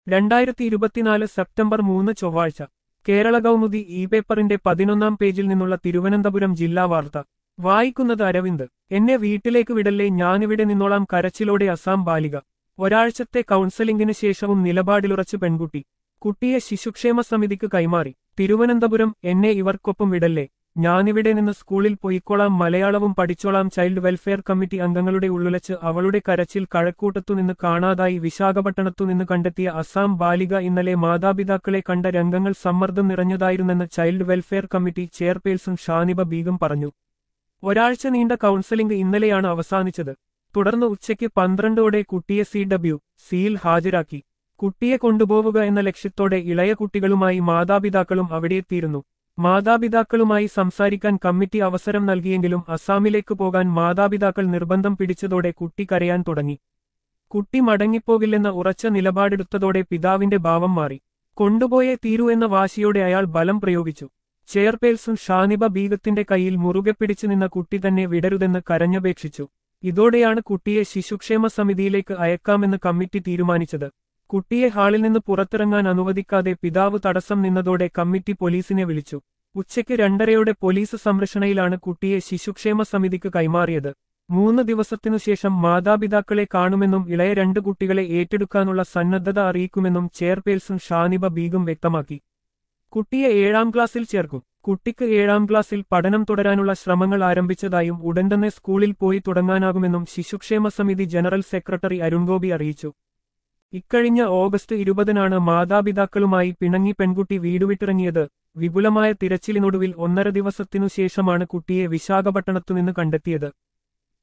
രണ്ടായിരത്തി ഇരുപത്തിനാല് സെപ്റ്റംബർ മൂന്ന് ചൊവ്വാഴ്ച കേരള കൗമുദി ഇ പേപ്പറിന്റെ പതിനൊന്നാം പേജിൽ നിന്നുള്ള തിരുവനന്തപുരം ജില്ലാ വാർത്ത വായിക്കുന്നത് അരവിന്ദ് എന്നെ വീട്ടിലേക്ക് വിടല്ലേ ഞാനിവിടെ നിന്നോളാം കരച്ചിലോടെ അസാം ബാലിക ഒരാഴ്ചത്തെ കൗൺസലിംഗിന് ശേഷവും നിലപാടിലുറച്ച് പെൺകുട്ടി കുട്ടിയെ ശിശുക്ഷേമ സമിതിക്ക് കൈമാറി തിരുവനന്തപുരം എന്നെ ഇവർക്കൊപ്പം വിടല്ലേ ഞാനിവിടെ നിന്ന് സ്കൂളിൽ പൊയ്ക്കോളാം മലയാളവും പഠിച്ചോളാം ചൈൽഡ് വെൽഫെയർ കമ്മിറ്റി അംഗങ്ങളുടെ ഉള്ളുലച്ച് അവളുടെ കരച്ചിൽ കഴക്കൂട്ടത്തുനിന്ന് കാണാതായി വിശാഖപട്ടണത്തുനിന്ന് കണ്ടെത്തിയ അസാം ബാലിക ഇന്നലെ മാതാപിതാക്കളെ കണ്ട രംഗങ്ങൾ സമ്മർദ്ദം നിറഞ്ഞതായിരുന്നെന്ന് child welfare committee chairperson Shaniba Begum പറഞ്ഞു ഒരാഴ്ച നീണ്ട കൗൺസലിംഗ് ഇന്നലെയാണ് അവസാനിച്ചത് തുടർന്ന് ഉച്ചയ്ക്ക് പന്ത്രണ്ടോടെ കുട്ടിയെ സി ഡബ്ല്യു സിയിൽ ഹാജരാക്കി കുട്ടിയെ കൊണ്ടുപോവുക എന്ന ലക്ഷ്യത്തോടെ ഇളയ കുട്ടികളുമായി മാതാപിതാക്കളും അവിടെയെത്തിയിരുന്നു മാതാപിതാക്കളുമായി സംസാരിക്കാൻ കമ്മിറ്റി അവസരം നൽകിയെങ്കിലും അസാമിലേക്ക് പോകാൻ മാതാപിതാക്കൾ നിർബന്ധം പിടിച്ചതോടെ കുട്ടി കരയാൻ തുടങ്ങി കുട്ടി മടങ്ങിപ്പോകില്ലെന്ന ഉറച്ച നിലപാടെടുത്തതോടെ പിതാവിന്റെ ഭാവം മാറി കൊണ്ടുപോയേ തീരൂ എന്ന വാശിയോടെ അയാൾ ബലം പ്രയോഗിച്ചു ചെയർപേഴ്സൺ ഷാനിബ ബീഗത്തിന്റെ കൈയിൽ മുറുകെ പിടിച്ചു നിന്ന കുട്ടി തന്നെ വിടരുതെന്ന് കരഞ്ഞപേക്ഷിച്ചു ഇതോടെയാണ് കുട്ടിയെ ശിശുക്ഷേമ സമിതിയിലേക്ക് അയക്കാമെന്ന് കമ്മിറ്റി തീരുമാനിച്ചത് കുട്ടിയെ ഹാളിൽ നിന്ന് പുറത്തിറങ്ങാൻ അനുവദിക്കാതെ പിതാവ് തടസ്സം നിന്നതോടെ കമ്മിറ്റി പോലീസിനെ വിളിച്ചു ഉച്ചയ്ക്ക് രണ്ടരയോടെ പോലീസ് സംരക്ഷണയിലാണ് കുട്ടിയെ ശിശുക്ഷേമ സമിതിക്ക് കൈമാറിയത് മൂന്ന് ദിവസത്തിനുശേഷം മാതാപിതാക്കളെ കാണുമെന്നും ഇളയ രണ്ട് കുട്ടികളെ ഏറ്റെടുക്കാനുള്ള സന്നദ്ധത അറിയിക്കുമെന്നും ചെയർപേഴ്സൺ ഷാനിബ ബീഗം വ്യക്തമാക്കി കുട്ടിയെ ഏഴാം ക്ലാസ്സിൽ ചേർക്കും കുട്ടിക്ക് ഏഴാം ക്ലാസ്സിൽ പഠനം തുടരാനുള്ള ശ്രമങ്ങൾ ആരംഭിച്ചതായും ഉടൻ തന്നെ സ്കൂളിൽ പോയി തുടങ്ങാനാകുമെന്നും ശിശുക്ഷേമ സമിതി ജനറൽ സെക്രട്ടറി അരുൺഗോപി അറിയിച്ചു ഇക്കഴിഞ്ഞ ഓഗസ്റ്റ് ഇരുപതിനാണ് മാതാപിതാക്കളുമായി പിണങ്ങി പെൺകുട്ടി വീടുവിട്ടിറങ്ങിയത് വിപുലമായ തിരച്ചിലിനൊടുവിൽ ഒന്നര ദിവസത്തിനു ശേഷമാണ് കുട്ടിയെ വിശാഖപട്ടണത്തുനിന്ന് കണ്ടെത്തിയത്